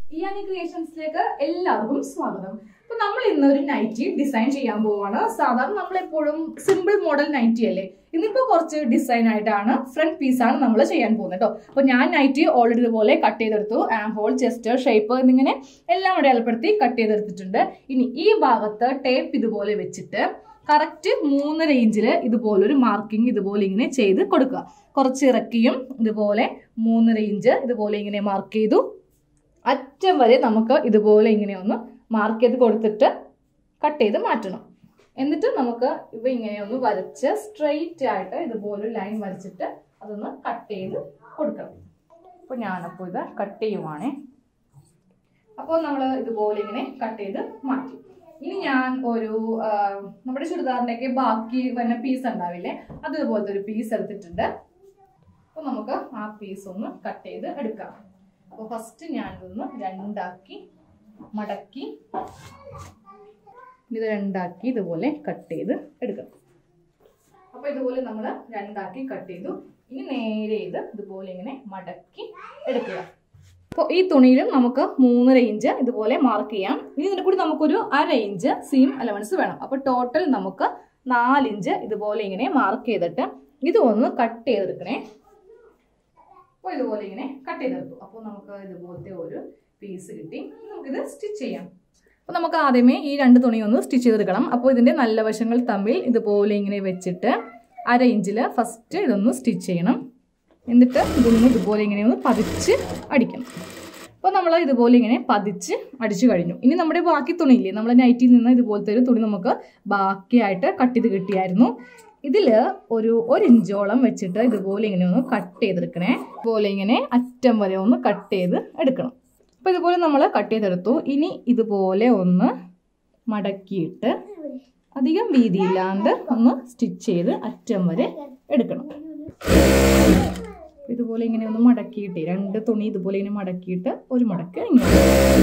ഇയാനി ക്രിയേഷൻസിലേക്ക് എല്ലാവർക്കും സ്വാഗതം അപ്പൊ നമ്മൾ ഇന്ന് ഒരു നൈറ്റി ഡിസൈൻ ചെയ്യാൻ പോവാണ് സാധാരണ നമ്മൾ എപ്പോഴും സിമ്പിൾ മോഡൽ നൈറ്റി അല്ലേ ഇന്നിപ്പോ കുറച്ച് ഡിസൈൻ ആയിട്ടാണ് ഫ്രണ്ട് പീസാണ് നമ്മൾ ചെയ്യാൻ പോകുന്നത് കേട്ടോ അപ്പൊ ഞാൻ നൈറ്റി ഓൾറെഡി ഇതുപോലെ കട്ട് ചെയ്തെടുത്തു ആം ഹോൾ ചെസ്റ്റ് ഷേപ്പ് എന്നിങ്ങനെ എല്ലാം അടയാളപ്പെടുത്തി കട്ട് ചെയ്തെടുത്തിട്ടുണ്ട് ഇനി ഈ ഭാഗത്ത് ടേപ്പ് ഇതുപോലെ വെച്ചിട്ട് കറക്റ്റ് മൂന്നര ഇഞ്ചിൽ ഇതുപോലൊരു മാർക്കിംഗ് ഇതുപോലെ ഇങ്ങനെ ചെയ്ത് കൊടുക്കുക കുറച്ച് ഇറക്കിയും ഇതുപോലെ മൂന്നര ഇഞ്ച് ഇതുപോലെ ഇങ്ങനെ മാർക്ക് ചെയ്തു അറ്റം വരെ നമുക്ക് ഇതുപോലെ ഇങ്ങനെ ഒന്ന് മാർക്ക് ചെയ്ത് കൊടുത്തിട്ട് കട്ട് ചെയ്ത് മാറ്റണം എന്നിട്ട് നമുക്ക് ഇവ ഇങ്ങനെ ഒന്ന് വരച്ച് സ്ട്രെയിറ്റ് ആയിട്ട് ഇതുപോലെ ലൈൻ വരച്ചിട്ട് അതൊന്ന് കട്ട് ചെയ്ത് കൊടുക്കണം അപ്പോൾ ഞാനപ്പോൾ ഇത് കട്ട് ചെയ്യുവാണേ അപ്പോൾ നമ്മൾ ഇതുപോലെ ഇങ്ങനെ കട്ട് ചെയ്ത് മാറ്റി ഇനി ഞാൻ ഒരു ആ, നമ്മുടെ ചുരിദാറിൻ്റെയൊക്കെ ബാക്കി വന്ന പീസ് ഉണ്ടാവില്ലേ അതുപോലത്തെ ഒരു പീസ് എടുത്തിട്ടുണ്ട് അപ്പോൾ നമുക്ക് ആ പീസ് ഒന്ന് കട്ട് ചെയ്ത് എടുക്കാം അപ്പോൾ ഫസ്റ്റ് ഞാനിതൊന്ന് രണ്ടാക്കി മടക്കി ഇത് രണ്ടാക്കി ഇതുപോലെ കട്ട് ചെയ്ത് എടുക്കണം അപ്പോൾ ഇതുപോലെ നമ്മൾ രണ്ടാക്കി കട്ട് ചെയ്തു ഇനി നേരെ ഇത് ഇതുപോലെ ഇങ്ങനെ മടക്കി എടുക്കുക അപ്പോൾ ഈ തുണിയിലും നമുക്ക് മൂന്നര ഇഞ്ച് ഇതുപോലെ മാർക്ക് ചെയ്യാം ഇനി ഇതിൻ്റെ കൂടി നമുക്കൊരു അര ഇഞ്ച് സീം അലവൻസ് വേണം അപ്പോൾ ടോട്ടൽ നമുക്ക് നാലിഞ്ച് ഇതുപോലെ ഇങ്ങനെ മാർക്ക് ചെയ്തിട്ട് ഇത് ഒന്ന് കട്ട് ചെയ്തെടുക്കണേ അപ്പോൾ ഇതുപോലെ ഇങ്ങനെ കട്ട് ചെയ്തെടുത്തു അപ്പോൾ നമുക്ക് ഇതുപോലത്തെ ഒരു പീസ് കിട്ടി ഇനി നമുക്കിത് സ്റ്റിച്ച് ചെയ്യാം അപ്പോൾ നമുക്ക് ആദ്യമേ ഈ രണ്ട് തുണി ഒന്ന് സ്റ്റിച്ച് ചെയ്തെടുക്കണം അപ്പോൾ ഇതിൻ്റെ നല്ല വശങ്ങൾ തമ്മിൽ ഇതുപോലെ ഇങ്ങനെ വെച്ചിട്ട് അര ഇഞ്ചിൽ ഫസ്റ്റ് ഇതൊന്ന് സ്റ്റിച്ച് ചെയ്യണം എന്നിട്ട് ഇതൊന്ന് ഇതുപോലെ ഇങ്ങനെ ഒന്ന് പതിച്ച് അടിക്കണം അപ്പോൾ നമ്മൾ ഇതുപോലെ ഇങ്ങനെ പതിച്ച് അടിച്ചു കഴിഞ്ഞു ഇനി നമ്മുടെ ബാക്കി തുണിയില്ലേ നമ്മൾ നൈറ്റിൽ നിന്ന് ഇതുപോലത്തെ ഒരു തുണി നമുക്ക് ബാക്കിയായിട്ട് കട്ട് ചെയ്ത് കിട്ടിയായിരുന്നു ഇതിൽ ഒരു ഒരു ഇഞ്ചോളം വെച്ചിട്ട് ഇതുപോലെ ഇങ്ങനെ ഒന്ന് കട്ട് ചെയ്തെടുക്കണേ ഇതുപോലെ ഇങ്ങനെ അറ്റം വരെ ഒന്ന് കട്ട് ചെയ്ത് എടുക്കണം അപ്പോൾ ഇതുപോലെ നമ്മൾ കട്ട് ചെയ്തെടുത്തു ഇനി ഇതുപോലെ ഒന്ന് മടക്കിയിട്ട് അധികം വീതിയില്ലാണ്ട് ഒന്ന് സ്റ്റിച്ച് ചെയ്ത് അറ്റം വരെ എടുക്കണം ഇതുപോലെ ഇങ്ങനെ ഒന്ന് മടക്കിയിട്ട് രണ്ട് തുണി ഇതുപോലെ ഇങ്ങനെ മടക്കിയിട്ട് ഒരു മടക്ക് ഇങ്ങനെ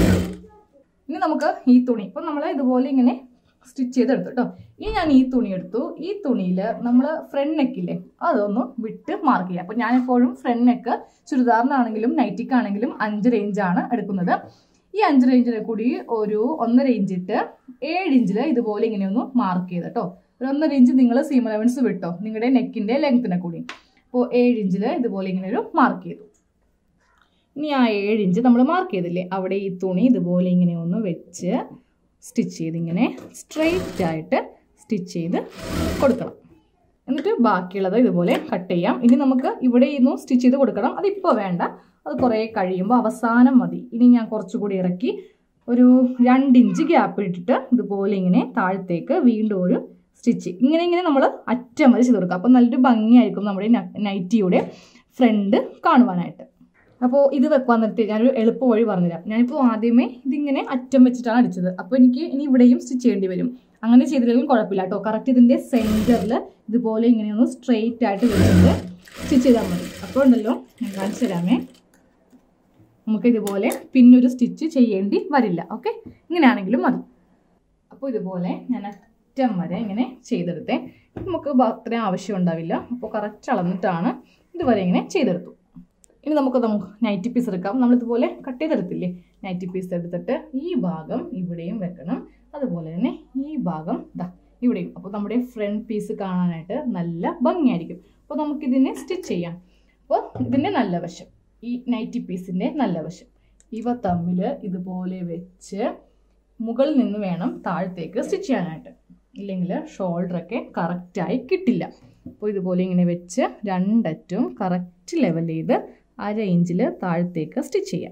ഇനി നമുക്ക് ഈ തുണി ഇപ്പം നമ്മൾ ഇതുപോലെ ഇങ്ങനെ സ്റ്റിച്ച് ചെയ്തെടുത്തു കേട്ടോ ഇനി ഞാൻ ഈ തുണി എടുത്തു ഈ തുണിയിൽ നമ്മൾ ഫ്രണ്ട് നെക്കില്ലേ അതൊന്ന് വിട്ട് മാർക്ക് ചെയ്യാം അപ്പോൾ ഞാൻ എപ്പോഴും ഫ്രണ്ട് നെക്ക് ചുരിദാറിനാണെങ്കിലും നൈറ്റിക്കാണെങ്കിലും അഞ്ച് റേഞ്ചാണ് എടുക്കുന്നത് ഈ അഞ്ച് റേഞ്ചിനെ കൂടി ഒരു ഒന്നര ഇഞ്ചിട്ട് ഏഴ് ഇഞ്ചിൽ ഇതുപോലെ ഇങ്ങനെ ഒന്ന് മാർക്ക് ചെയ്ത് കേട്ടോ ഒരു ഒന്നര ഇഞ്ച് നിങ്ങൾ സീം അലവൻസ് വിട്ടോ നിങ്ങളുടെ നെക്കിൻ്റെ ലെങ്ത്തിനെ കൂടി അപ്പോൾ ഏഴ് ഇഞ്ചിൽ ഇതുപോലെ ഇങ്ങനെ ഒരു മാർക്ക് ചെയ്തു ഇനി ആ ഏഴ് ഇഞ്ച് നമ്മൾ മാർക്ക് ചെയ്തില്ലേ അവിടെ ഈ തുണി ഇതുപോലെ ഇങ്ങനെ ഒന്ന് വെച്ച് സ്റ്റിച്ച് ചെയ്ത് ഇങ്ങനെ സ്ട്രെയിറ്റ് ആയിട്ട് സ്റ്റിച്ച് ചെയ്ത് കൊടുക്കണം എന്നിട്ട് ബാക്കിയുള്ളത് ഇതുപോലെ കട്ട് ചെയ്യാം ഇനി നമുക്ക് ഇവിടെ ഇന്ന് സ്റ്റിച്ച് ചെയ്ത് കൊടുക്കണം അതിപ്പോൾ വേണ്ട അത് കുറേ കഴിയുമ്പോൾ അവസാനം മതി ഇനി ഞാൻ കുറച്ചുകൂടി ഇറക്കി ഒരു രണ്ട് ഇഞ്ച് ഗ്യാപ്പ് ഇട്ടിട്ട് ഇതുപോലെ ഇങ്ങനെ താഴത്തേക്ക് വീണ്ടും ഒരു സ്റ്റിച്ച് ഇങ്ങനെ ഇങ്ങനെ നമ്മൾ അറ്റം വരെ ചെയ്ത് കൊടുക്കുക അപ്പോൾ നല്ലൊരു ഭംഗിയായിരിക്കും നമ്മുടെ നൈറ്റിയുടെ ഫ്രണ്ട് കാണുവാനായിട്ട് അപ്പോൾ ഇത് വെക്കാൻ നിർത്തി ഞാനൊരു എളുപ്പ വഴി പറഞ്ഞുതരാം ഞാനിപ്പോൾ ആദ്യമേ ഇതിങ്ങനെ അറ്റം വെച്ചിട്ടാണ് അടിച്ചത് അപ്പോൾ എനിക്ക് ഇനി ഇവിടെയും സ്റ്റിച്ച് ചെയ്യേണ്ടി വരും അങ്ങനെ ചെയ്തില്ലെങ്കിലും കുഴപ്പമില്ല കേട്ടോ കറക്റ്റ് ഇതിൻ്റെ സെൻറ്ററിൽ ഇതുപോലെ ഇങ്ങനെ ഒന്ന് സ്ട്രെയിറ്റ് ആയിട്ട് വെച്ചിട്ട് സ്റ്റിച്ച് ചെയ്താൽ മതി അപ്പോൾ ഉണ്ടല്ലോ ഞാൻ കാണിച്ചു തരാമേ നമുക്ക് ഇതുപോലെ പിന്നൊരു സ്റ്റിച്ച് ചെയ്യേണ്ടി വരില്ല ഓക്കെ ഇങ്ങനെയാണെങ്കിലും മതി അപ്പോൾ ഇതുപോലെ ഞാൻ അറ്റം വരെ ഇങ്ങനെ ചെയ്തെടുത്തേ നമുക്ക് ബ- അത്രയും ആവശ്യം ഉണ്ടാവില്ല അപ്പോൾ കറക്റ്റ് അളന്നിട്ടാണ് ഇതുവരെ ഇങ്ങനെ ചെയ്തെടുത്തു ഇനി നമുക്ക് നമുക്ക് നൈറ്റി പീസ് എടുക്കാം നമ്മളിതുപോലെ കട്ട് ചെയ്തെടുത്തില്ലേ നൈറ്റി പീസ് എടുത്തിട്ട് ഈ ഭാഗം ഇവിടെയും വെക്കണം അതുപോലെ തന്നെ ഈ ഭാഗം ദാ ഇവിടെയും അപ്പോൾ നമ്മുടെ ഫ്രണ്ട് പീസ് കാണാനായിട്ട് നല്ല ഭംഗിയായിരിക്കും അപ്പോൾ നമുക്കിതിനെ സ്റ്റിച്ച് ചെയ്യാം അപ്പോൾ ഇതിൻ്റെ നല്ല വശം ഈ നൈറ്റി പീസിൻ്റെ നല്ല വശം ഇവ തമ്മിൽ ഇതുപോലെ വെച്ച് മുകളിൽ നിന്ന് വേണം താഴത്തേക്ക് സ്റ്റിച്ച് ചെയ്യാനായിട്ട് ഇല്ലെങ്കിൽ ഷോൾഡറൊക്കെ കറക്റ്റായി കിട്ടില്ല അപ്പോൾ ഇതുപോലെ ഇങ്ങനെ വെച്ച് രണ്ടറ്റും കറക്റ്റ് ലെവൽ ചെയ്ത് അര ഇഞ്ചിൽ താഴത്തേക്ക് സ്റ്റിച്ച് ചെയ്യാം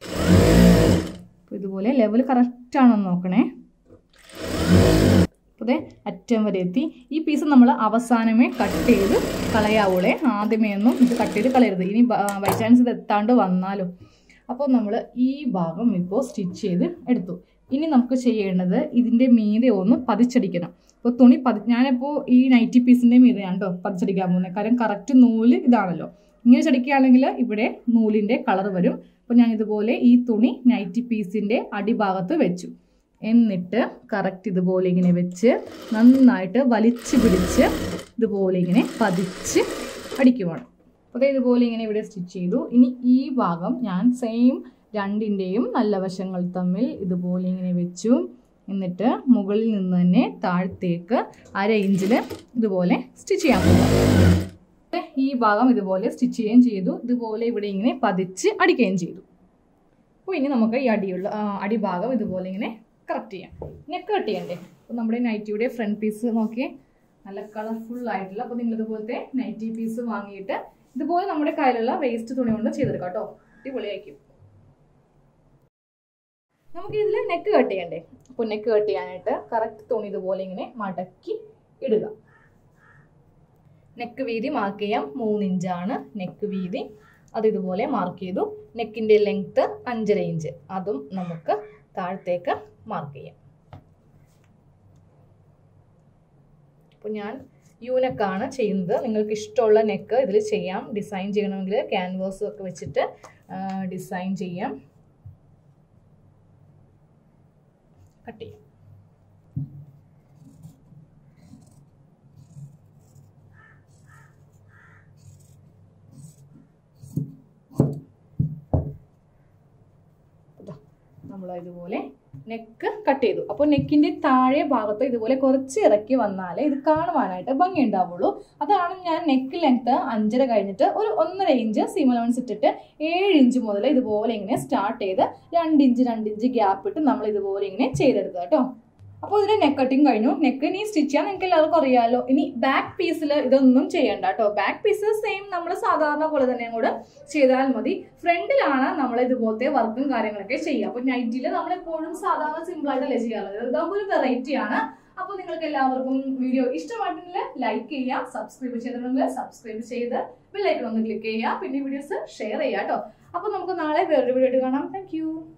അപ്പോൾ ഇതുപോലെ ലെവൽ കറക്റ്റാണെന്ന് നോക്കണേ അപ്പോൾ ദേ അറ്റം വരെ എത്തി ഈ പീസ് നമ്മൾ അവസാനമേ കട്ട് ചെയ്ത് കളയാവൂളെ ആദ്യമേ ഒന്നും ഇത് കട്ട് ചെയ്ത് കളയരുത് ഇനി ബൈ ചാൻസ് ഇത് എത്താണ്ട് വന്നാലോ അപ്പോൾ നമ്മൾ ഈ ഭാഗം ഇപ്പോൾ സ്റ്റിച്ച് ചെയ്ത് എടുത്തു ഇനി നമുക്ക് ചെയ്യേണ്ടത് ഇതിൻ്റെ മീതെ ഒന്ന് പതിച്ചടിക്കണം ഇപ്പോൾ തുണി പതി ഞാനിപ്പോൾ ഈ നൈറ്റി പീസിൻ്റെ മീതെയാണ് കേട്ടോ പതിച്ചടിക്കാൻ പോകുന്നത് കാരണം കറക്റ്റ് നൂല് ഇതാണല്ലോ ഇങ്ങനെ ചടിക്കുകയാണെങ്കിൽ ഇവിടെ നൂലിൻ്റെ കളർ വരും അപ്പോൾ ഞാൻ ഇതുപോലെ ഈ തുണി നൈറ്റി പീസിൻ്റെ അടിഭാഗത്ത് വെച്ചു എന്നിട്ട് കറക്റ്റ് ഇതുപോലെ ഇങ്ങനെ വെച്ച് നന്നായിട്ട് വലിച്ചു പിടിച്ച് ഇതുപോലെ ഇങ്ങനെ പതിച്ച് അടിക്കുവാണ് അപ്പോൾ ദേ ഇതുപോലെ ഇങ്ങനെ ഇവിടെ സ്റ്റിച്ച് ചെയ്തു ഇനി ഈ ഭാഗം ഞാൻ സെയിം രണ്ടിൻ്റെയും നല്ല വശങ്ങൾ തമ്മിൽ ഇതുപോലെ ഇങ്ങനെ വെച്ചു എന്നിട്ട് മുകളിൽ നിന്ന് തന്നെ താഴത്തേക്ക് അര ഇഞ്ചിൽ ഇതുപോലെ സ്റ്റിച്ച് ചെയ്യാൻ പോകും ഈ ഭാഗം ഇതുപോലെ സ്റ്റിച്ച് ചെയ്യുകയും ചെയ്തു ഇതുപോലെ ഇവിടെ ഇങ്ങനെ പതിച്ച് അടിക്കുകയും ചെയ്തു അപ്പോൾ ഇനി നമുക്ക് ഈ അടിയുള്ള ആ, അടിഭാഗം ഇതുപോലെ ഇങ്ങനെ കറക്റ്റ് ചെയ്യാം നെക്ക് കട്ട് ചെയ്യണ്ടേ അപ്പോൾ നമ്മുടെ നൈറ്റിയുടെ ഫ്രണ്ട് പീസ് നോക്കിയേ നല്ല കളർഫുൾ ആയിട്ടുള്ള അപ്പോൾ നിങ്ങൾ ഇതുപോലത്തെ നൈറ്റി പീസ് വാങ്ങിയിട്ട് ഇതുപോലെ നമ്മുടെ കയ്യിലുള്ള വേസ്റ്റ് തുണി കൊണ്ട് ചെയ്തെടുക്കാം കേട്ടോ അടിപൊളിയായിരിക്കും നമുക്ക് ഇതിൽ നെക്ക് കട്ട് ചെയ്യണ്ടേ അപ്പോൾ നെക്ക് കട്ട് ചെയ്യാനായിട്ട് കറക്റ്റ് തുണി ഇതുപോലെ ഇങ്ങനെ മടക്കി ഇടുക നെക്ക് വീതി മാർക്ക് ചെയ്യാം മൂന്ന് ഇഞ്ചാണ് നെക്ക് വീതി അത് ഇതുപോലെ മാർക്ക് ചെയ്തു നെക്കിൻ്റെ ലെങ്ത്ത് അഞ്ചര ഇഞ്ച് അതും നമുക്ക് താഴത്തേക്ക് മാർക്ക് ചെയ്യാം അപ്പോൾ ഞാൻ യൂനക്കാണ് ചെയ്യുന്നത് നിങ്ങൾക്ക് ഇഷ്ടമുള്ള നെക്ക് ഇതിൽ ചെയ്യാം ഡിസൈൻ ചെയ്യണമെങ്കിൽ ക്യാൻവാസ് ഒക്കെ വെച്ചിട്ട് ഡിസൈൻ ചെയ്യാം കട്ട് ചെയ്യാം നമ്മൾ ഇതുപോലെ നെക്ക് കട്ട് ചെയ്തു അപ്പോൾ നെക്കിന്റെ താഴെ ഭാഗത്ത് ഇതുപോലെ കുറച്ച് ഇറക്കി വന്നാലേ ഇത് കാണുവാനായിട്ട് ഭംഗി ഉണ്ടാവുള്ളൂ അതാണ് ഞാൻ നെക്ക് ലെങ്ത് അഞ്ചര കഴിഞ്ഞിട്ട് ഒരു ഒന്നര ഇഞ്ച് സീം അലവൻസ് ഇട്ടിട്ട് ഏഴ് ഇഞ്ച് മുതൽ ഇതുപോലെ ഇങ്ങനെ സ്റ്റാർട്ട് ചെയ്ത് രണ്ട് ഇഞ്ച് രണ്ട് ഇഞ്ച് ഗ്യാപ്പ് ഇട്ട് നമ്മൾ ഇതുപോലെ ഇങ്ങനെ ചെയ്തെടുക്കുക കേട്ടോ അപ്പോൾ ഇതിന്റെ നെക്ക് കട്ടിങ് കഴിഞ്ഞു നെക്ക് ഇനി സ്റ്റിച്ച് ചെയ്യാൻ നിങ്ങൾക്ക് എല്ലാവർക്കും അറിയാമല്ലോ ഇനി ബാക്ക് പീസിൽ ഇതൊന്നും ചെയ്യണ്ട കേട്ടോ ബാക്ക് പീസ് സെയിം നമ്മൾ സാധാരണ പോലെ തന്നെ കൂടെ ചെയ്താൽ മതി ഫ്രണ്ടിലാണ് നമ്മൾ ഇതുപോലത്തെ വർക്കും കാര്യങ്ങളൊക്കെ ചെയ്യുക അപ്പോൾ നൈറ്റിൽ നമ്മൾ എപ്പോഴും സാധാരണ സിമ്പിൾ ആയിട്ടല്ലേ ചെയ്യാറുള്ളത് ഇതാകുമ്പോൾ ഒരു വെറൈറ്റി ആണ് അപ്പോൾ നിങ്ങൾക്ക് എല്ലാവർക്കും വീഡിയോ ഇഷ്ടമായിട്ടുണ്ടെങ്കിൽ ലൈക്ക് ചെയ്യുക സബ്സ്ക്രൈബ് ചെയ്തിട്ടുണ്ടെങ്കിൽ സബ്സ്ക്രൈബ് ചെയ്ത് ബെല്ലൈക്കൺ ഒന്ന് ക്ലിക്ക് ചെയ്യുക പിന്നെ വീഡിയോസ് ഷെയർ ചെയ്യുക കേട്ടോ അപ്പോൾ നമുക്ക് നാളെ വേറൊരു വീഡിയോ ആയിട്ട് കാണാം താങ്ക്